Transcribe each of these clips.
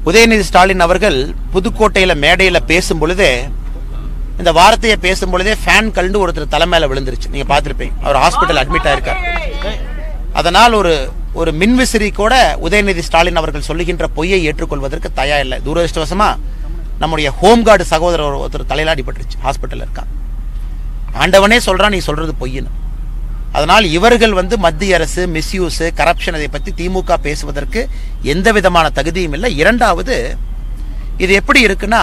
உதயநிதி ஸ்டாலின் அவர்கள் புதுக்கோட்டையில மேடையில பேசும் பொழுதே இந்த வார்த்தையை பேசும் பொழுதே ஃபேன் கலந்து ஒருத்தர் தலை மேல விழுந்துருச்சு நீங்க பார்த்திருப்பீங்க அவர் ஹாஸ்பிட்டல் அட்மிட் ஆயிருக்கார் அதனால் ஒரு ஒரு மின்விசிறி கூட உதயநிதி ஸ்டாலின் அவர்கள் சொல்லுகின்ற பொய்யை ஏற்றுக்கொள்வதற்கு தயார் இல்லை துரதிருஷ்டவசமா நம்முடைய ஹோம்கார்டு சகோதரர் ஒருத்தர் தலையில அடிபட்டுருச்சு ஹாஸ்பிட்டல்ல இருக்காங்க ஆண்டவனே சொல்றான் நீ சொல்றது பொய்ன்னு அதனால் இவர்கள் வந்து மத்திய அரசு மிஸ்யூஸ் கரப்ஷன் இதை பத்தி திமுக பேசுவதற்கு எந்த விதமான தகுதியும் இல்லை இரண்டாவது இது எப்படி இருக்குன்னா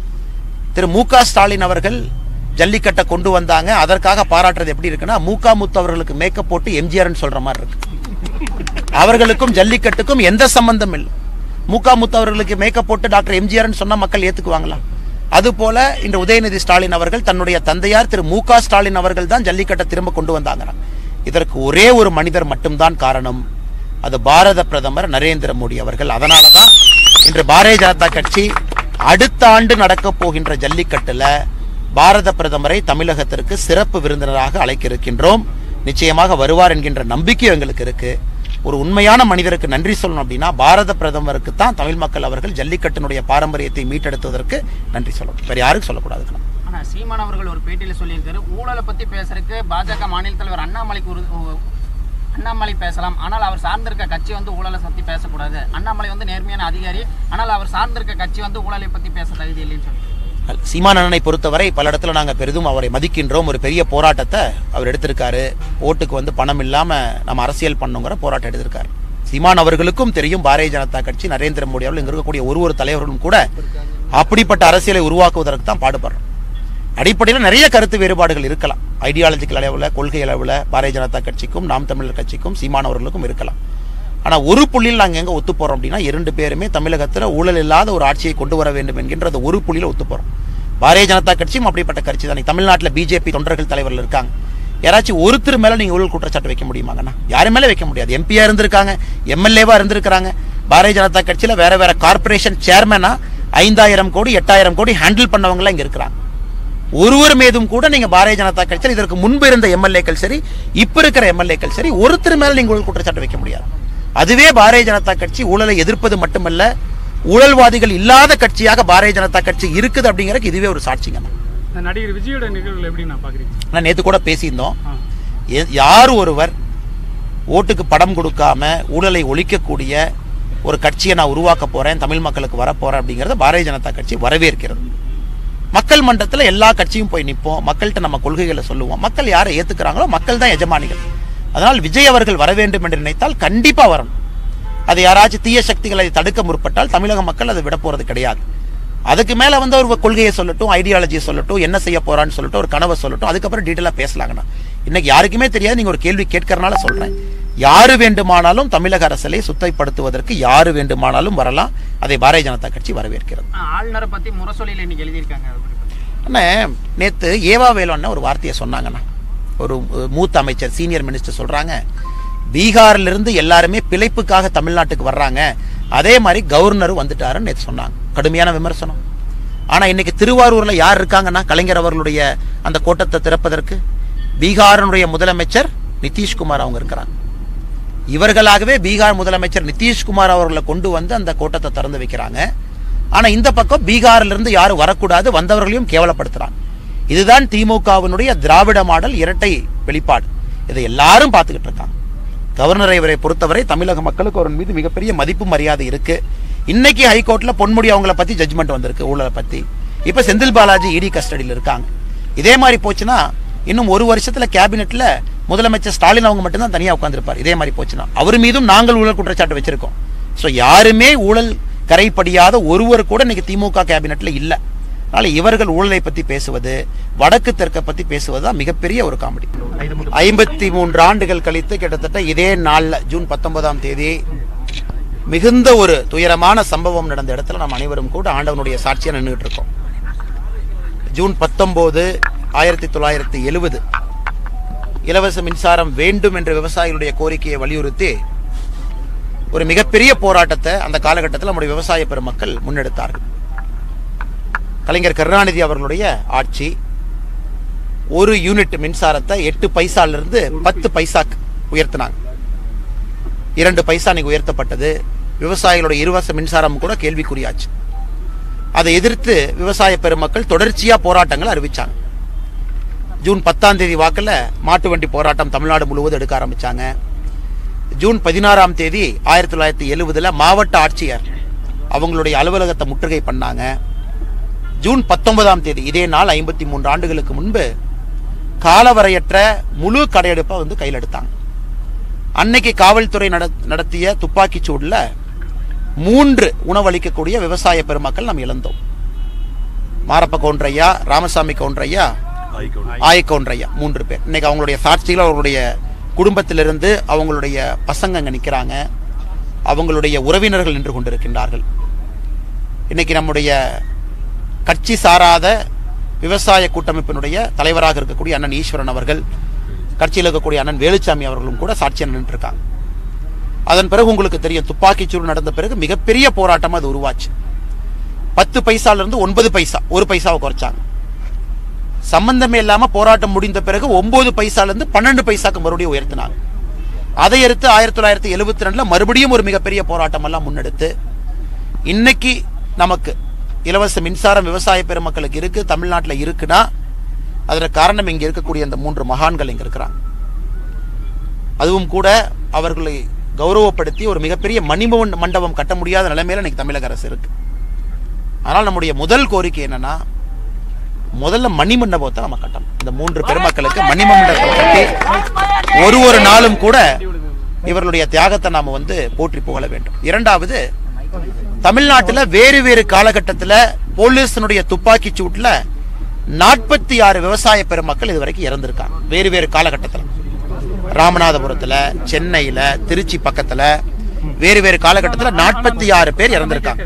திரு மு க ஸ்டாலின் அவர்கள் ஜல்லிக்கட்டை கொண்டு வந்தாங்க அதற்காக பாராட்டுறது எப்படி இருக்குன்னா மூகா முத்து அவர்களுக்கு மேக்கப் போட்டு எம்ஜிஆர்னு சொல்ற மாதிரி இருக்கு அவர்களுக்கும் ஜல்லிக்கட்டுக்கும் எந்த சம்பந்தம் இல்லை மூகா முத்து அவர்களுக்கு மேக்கப் போட்டு டாக்டர் எம்ஜிஆர்னு சொன்னா மக்கள் ஏத்துக்குவாங்களா அதுபோல இன்று உதயநிதி ஸ்டாலின் அவர்கள் தன்னுடைய தந்தையார் திரு மு க ஸ்டாலின் அவர்கள் தான் ஜல்லிக்கட்டை திரும்ப கொண்டு வந்தாங்க இதற்கு ஒரே ஒரு மனிதர் மட்டும்தான் காரணம் அது பாரத பிரதமர் நரேந்திர மோடி அவர்கள் அதனால தான் இன்று பாரதிய ஜனதா கட்சி அடுத்த ஆண்டு நடக்க போகின்ற ஜல்லிக்கட்டுல பாரத பிரதமரை தமிழகத்திற்கு சிறப்பு விருந்தினராக அழைக்க இருக்கின்றோம் நிச்சயமாக வருவார் என்கின்ற நம்பிக்கை எங்களுக்கு இருக்கு ஒரு உண்மையான மனிதருக்கு நன்றி சொல்லணும் அப்படின்னா பாரத பிரதமருக்கு தான் தமிழ் மக்கள் அவர்கள் ஜல்லிக்கட்டினுடைய பாரம்பரியத்தை மீட்டெடுத்ததற்கு நன்றி சொல்லணும் வேற யாருக்கு சொல்லக்கூடாது ஆனா சீமான் அவர்கள் ஒரு பேட்டியில சொல்லியிருக்காரு ஊழலை பத்தி பேசுறதுக்கு பாஜக மாநில தலைவர் அண்ணாமலைக்கு ஒரு ஒ- அண்ணாமலை பேசலாம் ஆனால் அவர் சார்ந்திருக்க கட்சி வந்து ஊழலை பத்தி பேசக்கூடாது அண்ணாமலை வந்து நேர்மையான அதிகாரி ஆனால் அவர் சார்ந்திருக்க கட்சி வந்து ஊழலை பத்தி பேச தகுதி இல்லைன்னு சொல்லி சீமான் அண்ணனை பொறுத்தவரை பல இடத்துல நாங்க பெரிதும் அவரை மதிக்கின்றோம் ஒரு பெரிய போராட்டத்தை அவர் எடுத்திருக்காரு ஓட்டுக்கு வந்து பணம் இல்லாம நம்ம அரசியல் பண்ணுங்கிற போராட்டம் எடுத்திருக்காரு சீமான் அவர்களுக்கும் தெரியும் பாரதிய ஜனதா கட்சி நரேந்திர மோடி அவர்கள் இங்க இருக்கக்கூடிய ஒரு ஒரு தலைவர்களும் கூட அப்படிப்பட்ட அரசியலை உருவாக்குவதற்கு தான் பாடுபடுறோம் அடிப்படையில் நிறைய கருத்து வேறுபாடுகள் இருக்கலாம் ஐடியாலஜிக்கல் அளவில் கொள்கை அளவில் பாரதிய ஜனதா கட்சிக்கும் நாம் தமிழர் கட்சிக்கும் சீமான் அவர்களுக்கும் இருக்கலாம் ஆனா ஒரு புள்ளியில் நாங்க எங்க ஒத்து போறோம் அப்படின்னா இரண்டு பேருமே தமிழகத்துல ஊழல் இல்லாத ஒரு ஆட்சியை கொண்டு வர வேண்டும் என்கின்ற அந்த ஒரு புள்ளியில ஒத்து போறோம் பாரதிய ஜனதா கட்சியும் அப்படிப்பட்ட கட்சி தான் தமிழ்நாட்டுல பிஜேபி தொண்டர்கள் தலைவர்கள் இருக்காங்க யாராச்சும் ஒருத்தர் மேல நீங்க ஊழல் குற்றச்சாட்டு வைக்க முடியுமாங்கண்ணா யாரு மேல வைக்க முடியாது எம்பியா இருந்திருக்காங்க எம்எல்ஏவா இருந்திருக்காங்க பாரதிய ஜனதா கட்சியில வேற வேற கார்ப்பரேஷன் சேர்மனா ஐந்தாயிரம் கோடி எட்டாயிரம் கோடி ஹேண்டில் பண்ணவங்க எல்லாம் இங்க இருக்கிறாங்க ஒருவர் மீதும் கூட நீங்க பாரதிய ஜனதா கட்சியில் இதற்கு முன்பு இருந்த எம்எல்ஏக்கள் சரி இப்ப இருக்கிற எம்எல்ஏக்கள் சரி ஒருத்தர் மேல நீங்க ஊழல் குற்றச்சாட்டு வைக்க முடியாது அதுவே பாரதிய ஜனதா கட்சி ஊழலை எதிர்ப்பது மட்டுமல்ல ஊழல்வாதிகள் இல்லாத கட்சியாக பாரதிய ஜனதா கட்சி இருக்குது அப்படிங்கறதுக்கு இதுவே ஒரு சாட்சிங்க இந்த நடிகர் விஜயோட நிகழ்வுகள் எப்படி நான் பாக்குறீங்க நான் நேத்து கூட பேசியிருந்தோம் ஆ. எ- யார் ஒருவர் ஓட்டுக்கு படம் கொடுக்காம ஊழலை ஒழிக்கக்கூடிய ஒரு கட்சியை நான் உருவாக்க போறேன் தமிழ் மக்களுக்கு வரப்போறேன் அப்படிங்கறத பாரதிய ஜனதா கட்சி வரவேற்கிறது மக்கள் மன்றத்துல எல்லா கட்சியும் போய் நிற்போம் மக்கள்கிட்ட நம்ம கொள்கைகளை சொல்லுவோம் மக்கள் யாரை ஏத்துக்கிறாங்களோ மக்கள் தான் எஜமானிகள் அதனால் விஜய் அவர்கள் வர வேண்டும் என்று நினைத்தால் கண்டிப்பா வரணும் அது யாராச்சும் தீய சக்திகளை தடுக்க முற்பட்டால் தமிழக மக்கள் அதை விட போறது கிடையாது அதுக்கு மேல வந்து ஒரு கொள்கையை சொல்லட்டும் ஐடியாலஜியை சொல்லட்டும் என்ன செய்ய போறான்னு சொல்லட்டும் ஒரு கனவை சொல்லட்டும் அதுக்கப்புறம் டீட்டெயிலா பேசலாங்கண்ணா இன்னைக்கு யாருக்குமே தெரியாது நீங்க ஒரு கேள்வி கேட்கறனால சொல்றேன் யாரு வேண்டுமானாலும் தமிழக அரசியலை சுத்தப்படுத்துவதற்கு யாரு வேண்டுமானாலும் வரலாம் அதை பாரதிய ஜனதா கட்சி வரவேற்கிறது ஆ, ஆளுநரை பத்தி முரசொலியில் இன்னைக்கு எழுதியிருக்காங்க அதை பத்தி. அண்ணே நேத்து ஏவா வேலுன்னு ஒரு வார்த்தையை சொன்னாங்கண்ணா ஒரு அஹ், மூத்த அமைச்சர் சீனியர் மினிஸ்டர் சொல்றாங்க பீகார்ல இருந்து எல்லாருமே பிழைப்புக்காக தமிழ்நாட்டுக்கு வர்றாங்க அதே மாதிரி கவர்னரும் வந்துட்டாருன்னு நேத்து சொன்னாங்க கடுமையான விமர்சனம் ஆனா இன்னைக்கு திருவாரூர்ல யார் இருக்காங்கன்னா கலைஞர் அவர்களுடைய அந்த கோட்டத்தை திறப்பதற்கு பீகாரினுடைய முதலமைச்சர் நிதிஷ்குமார் அவங்க இருக்கிறாங்க இவர்களாகவே பீகார் முதலமைச்சர் நிதிஷ்குமார் அவர்களை கொண்டு வந்து அந்த கோட்டத்தை திறந்து வைக்கிறாங்க ஆனா இந்த பக்கம் பீகார்ல இருந்து யாரும் வரக்கூடாது வந்தவர்களையும் கேவலப்படுத்துறாங்க இதுதான் திமுகவினுடைய திராவிட மாடல் இரட்டை வெளிப்பாடு இதை எல்லாரும் பார்த்துக்கிட்டு இருக்காங்க கவர்னரை இவரை பொறுத்தவரை தமிழக மக்களுக்கு அவர் மீது மிகப்பெரிய மதிப்பு மரியாதை இருக்கு இன்னைக்கு ஹைகோர்ட்ல பொன்முடி அவங்கள பத்தி ஜட்ஜ்மெண்ட் வந்திருக்கு ஊழலை பத்தி இப்ப செந்தில் பாலாஜி இடி கஸ்டடியில் இருக்காங்க இதே மாதிரி போச்சுன்னா இன்னும் ஒரு வருஷத்துல கேபினெட்ல முதலமைச்சர் ஸ்டாலின் அவங்க மட்டும்தான் தனியா உட்கார்ந்திருப்பார் இதே மாதிரி போச்சுன்னா அவர் மீதும் நாங்கள் ஊழல் குற்றச்சாட்டு வச்சிருக்கோம் சோ யாருமே ஊழல் கரைப்படியாத ஒருவர் கூட இன்னைக்கு திமுக கேபினெட்ல இல்ல அதனால இவர்கள் ஊழலை பத்தி பேசுவது வடக்கு தெற்கை பத்தி பேசுவது தான் மிகப்பெரிய ஒரு காமெடி ஐம்பத்தி மூன்று ஆண்டுகள் கழித்து கிட்டத்தட்ட இதே நாள்ல ஜூன் பத்தொன்பதாம் தேதி மிகுந்த ஒரு துயரமான சம்பவம் நடந்த இடத்துல நாம் அனைவரும் கூட ஆண்டவனுடைய சாட்சியா நின்றுட்டு இருக்கோம் ஜூன் பத்தொன்பது ஆயிரத்தி தொள்ளாயிரத்தி எழுபது இலவச மின்சாரம் வேண்டும் என்ற விவசாயிகளுடைய கோரிக்கையை வலியுறுத்தி ஒரு மிகப்பெரிய போராட்டத்தை அந்த காலகட்டத்தில் நம்முடைய விவசாய பெருமக்கள் முன்னெடுத்தார்கள் கலைஞர் கருணாநிதி அவர்களுடைய ஆட்சி ஒரு யூனிட் மின்சாரத்தை எட்டு பைசால இருந்து பத்து பைசாக்கு உயர்த்தினாங்க இரண்டு பைசா நீங்க உயர்த்தப்பட்டது விவசாயிகளுடைய இருவச மின்சாரம் கூட கேள்விக்குறியாச்சு அதை எதிர்த்து விவசாய பெருமக்கள் தொடர்ச்சியா போராட்டங்கள் அறிவிச்சாங்க ஜூன் பத்தாம் தேதி வாக்கில் மாட்டு வண்டி போராட்டம் தமிழ்நாடு முழுவதும் எடுக்க ஆரம்பிச்சாங்க ஜூன் பதினாறாம் தேதி ஆயிரத்தி தொள்ளாயிரத்தி எழுபதுல மாவட்ட ஆட்சியர் அவங்களுடைய அலுவலகத்தை முற்றுகை பண்ணாங்க ஜூன் பத்தொன்பதாம் தேதி இதே நாள் ஐம்பத்தி மூன்று ஆண்டுகளுக்கு முன்பு காலவரையற்ற முழு கடையெடுப்பை வந்து கையில் எடுத்தாங்க அன்னைக்கு காவல்துறை நட- நடத்திய துப்பாக்கிச் சூடுல மூன்று உணவளிக்கக்கூடிய விவசாய பெருமக்கள் நாம் இழந்தோம் மாரப்ப கவுண்டரையா ராமசாமி கவுண்டரையா ஆய கவுண்டரையா மூன்று பேர் இன்னைக்கு அவங்களுடைய சாட்சிகள் அவங்களுடைய குடும்பத்திலிருந்து அவங்களுடைய பசங்க அங்க நிக்கிறாங்க அவங்களுடைய உறவினர்கள் நின்று கொண்டிருக்கின்றார்கள் இன்னைக்கு நம்முடைய கட்சி சாராத விவசாய கூட்டமைப்பினுடைய தலைவராக இருக்கக்கூடிய அண்ணன் ஈஸ்வரன் அவர்கள் கட்சியில் இருக்கக்கூடிய அண்ணன் வேலுச்சாமி அவர்களும் கூட சாட்சியாக நின்று இருக்காங்க அதன் பிறகு உங்களுக்கு தெரியும் துப்பாக்கிச் சூடு நடந்த பிறகு மிகப்பெரிய போராட்டம் அது உருவாச்சு பத்து பைசால இருந்து ஒன்பது பைசா ஒரு பைசாவை குறைச்சாங்க சம்பந்தமே இல்லாம போராட்டம் முடிந்த பிறகு ஒன்பது பைசால இருந்து பன்னெண்டு பைசாக்கு மறுபடியும் உயர்த்தினாங்க அதை அடுத்து ஆயிரத்தி தொள்ளாயிரத்தி எழுபத்தி ரெண்டுல மறுபடியும் ஒரு மிகப்பெரிய போராட்டம் எல்லாம் முன்னெடுத்து இன்னைக்கு நமக்கு இலவச மின்சாரம் விவசாய பெருமக்களுக்கு இருக்கு தமிழ்நாட்டில் இருக்குன்னா அதற்கு காரணம் இங்க இருக்கக்கூடிய அந்த மூன்று மகான்கள் இங்க இருக்கிறாங்க அதுவும் கூட அவர்களை கௌரவப்படுத்தி ஒரு மிகப்பெரிய மணிம மண்டபம் கட்ட முடியாத நிலைமையில இன்னைக்கு தமிழக அரசு இருக்கு ஆனால் நம்முடைய முதல் கோரிக்கை என்னன்னா முதல்ல மணிமண்டபத்தை நம்ம கட்டணும் இந்த மூன்று பெருமக்களுக்கு மணிமண்டபத்தை கட்டி ஒரு ஒரு நாளும் கூட இவர்களுடைய தியாகத்தை நாம வந்து போற்றி புகழ வேண்டும் இரண்டாவது தமிழ்நாட்டுல வேறு வேறு காலகட்டத்துல போலீஸினுடைய துப்பாக்கி சூட்ல நாற்பத்தி ஆறு விவசாய பெருமக்கள் இதுவரைக்கும் இறந்திருக்காங்க வேறு வேறு காலகட்டத்துல ராமநாதபுரத்துல சென்னையில திருச்சி பக்கத்துல வேறு வேறு காலகட்டத்துல நாற்பத்தி ஆறு பேர் இறந்திருக்காங்க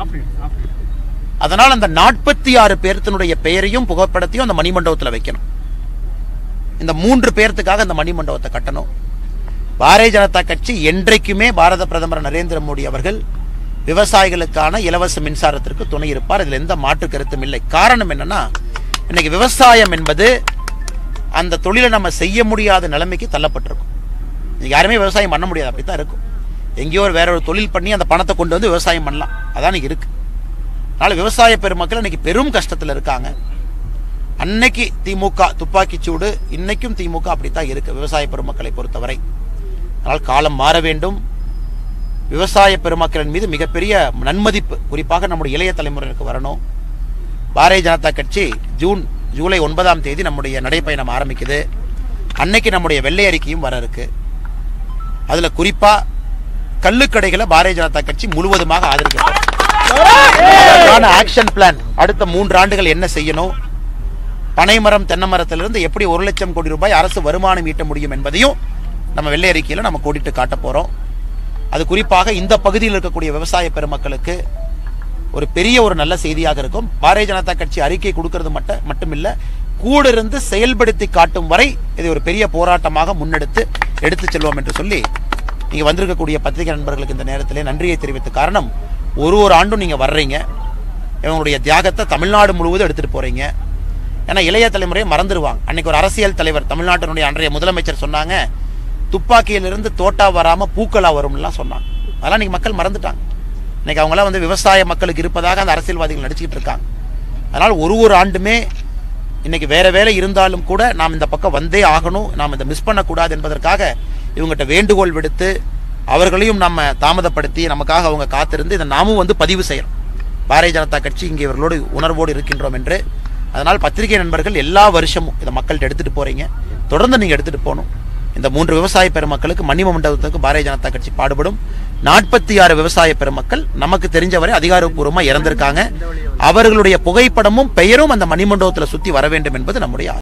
அதனால் அந்த நாற்பத்தி ஆறு பேர்த்தினுடைய பெயரையும் புகைப்படத்தையும் அந்த மணிமண்டபத்தில் வைக்கணும் இந்த மூன்று பேர்த்துக்காக அந்த மணிமண்டபத்தை கட்டணும் பாரதிய ஜனதா கட்சி என்றைக்குமே பாரத பிரதமர் நரேந்திர மோடி அவர்கள் விவசாயிகளுக்கான இலவச மின்சாரத்திற்கு துணை இருப்பார் இதுல எந்த மாற்று கருத்தும் இல்லை காரணம் என்னன்னா இன்னைக்கு விவசாயம் என்பது அந்த தொழிலை நம்ம செய்ய முடியாத நிலைமைக்கு தள்ளப்பட்டிருக்கும் இன்னைக்கு யாருமே விவசாயம் பண்ண முடியாது அப்படித்தான் இருக்கும் எங்கேயோ ஒரு வேற ஒரு தொழில் பண்ணி அந்த பணத்தை கொண்டு வந்து விவசாயம் பண்ணலாம் அதான் இன்னைக்கு இருக்கு அதனால விவசாய பெருமக்கள் இன்னைக்கு பெரும் கஷ்டத்துல இருக்காங்க அன்னைக்கு திமுக துப்பாக்கிச் சூடு இன்னைக்கும் திமுக அப்படித்தான் இருக்கு விவசாய பெருமக்களை பொறுத்தவரை அதனால் காலம் மாற வேண்டும் விவசாய பெருமக்களின் மீது மிகப்பெரிய நன்மதிப்பு குறிப்பாக நம்முடைய இளைய தலைமுறையினருக்கு வரணும் பாரதிய ஜனதா கட்சி ஜூன் ஜூலை ஒன்பதாம் தேதி நம்முடைய நடைப்பயணம் ஆரம்பிக்குது அன்னைக்கு நம்முடைய வெள்ளை அறிக்கையும் வர இருக்கு அதுல குறிப்பா கள்ளுக்கடைகளை பாரதிய ஜனதா கட்சி முழுவதுமாக ஆதரிக்கிறது அதற்கான ஆக்ஷன் பிளான் அடுத்த மூன்று ஆண்டுகள் என்ன செய்யணும் பனைமரம் தென்னை மரத்திலிருந்து எப்படி ஒரு லட்சம் கோடி ரூபாய் அரசு வருமானம் ஈட்ட முடியும் என்பதையும் நம்ம வெள்ளை அறிக்கையில நம்ம கோடிட்டு காட்ட போறோம் அது குறிப்பாக இந்த பகுதியில் இருக்கக்கூடிய விவசாய பெருமக்களுக்கு ஒரு பெரிய ஒரு நல்ல செய்தியாக இருக்கும் பாரதிய ஜனதா கட்சி அறிக்கை கொடுக்கிறது மட்டும் மட்டுமில்ல கூட இருந்து செயல்படுத்தி காட்டும் வரை இதை ஒரு பெரிய போராட்டமாக முன்னெடுத்து எடுத்து செல்வோம் என்று சொல்லி நீங்க வந்திருக்கக்கூடிய பத்திரிகை நண்பர்களுக்கு இந்த நேரத்திலே நன்றியை தெரிவித்த காரணம் ஒரு ஒரு ஆண்டும் நீங்க வர்றீங்க இவங்களுடைய தியாகத்தை தமிழ்நாடு முழுவதும் எடுத்துட்டு போறீங்க ஏன்னா இளைய தலைமுறையை மறந்துடுவாங்க அன்னைக்கு ஒரு அரசியல் தலைவர் தமிழ்நாட்டினுடைய அன்றைய முதலமைச்சர் சொன்னாங்க துப்பாக்கியிலிருந்து தோட்டா வராம பூக்களா வரும்லாம் சொன்னாங்க அதெல்லாம் இன்னைக்கு மக்கள் மறந்துட்டாங்க இன்னைக்கு அவங்களாம் வந்து விவசாய மக்களுக்கு இருப்பதாக அந்த அரசியல்வாதிகள் நடிச்சுக்கிட்டு இருக்காங்க அதனால் ஒரு ஒரு ஆண்டுமே இன்னைக்கு வேற வேலை இருந்தாலும் கூட நாம் இந்த பக்கம் வந்தே ஆகணும் நாம் இதை மிஸ் பண்ணக்கூடாது என்பதற்காக இவங்ககிட்ட வேண்டுகோள் விடுத்து அவர்களையும் நம்ம தாமதப்படுத்தி நமக்காக அவங்க காத்திருந்து இதை நாமும் வந்து பதிவு செய்யறோம் பாரதிய ஜனதா கட்சி இங்கே இவர்களோடு உணர்வோடு இருக்கின்றோம் என்று அதனால் பத்திரிகை நண்பர்கள் எல்லா வருஷமும் இதை மக்கள்கிட்ட எடுத்துட்டு போறீங்க தொடர்ந்து நீங்க எடுத்துட்டு போகணும் இந்த மூன்று விவசாய பெருமக்களுக்கு மணிம மண்டபத்துக்கு பாரதிய ஜனதா கட்சி பாடுபடும் நாற்பத்தி ஆறு விவசாய பெருமக்கள் நமக்கு தெரிஞ்சவரை அதிகாரப்பூர்வமா இறந்திருக்காங்க அவர்களுடைய புகைப்படமும் பெயரும் அந்த மணிமண்டபத்தில் சுத்தி வர வேண்டும் என்பது நம்முடைய ஆசை.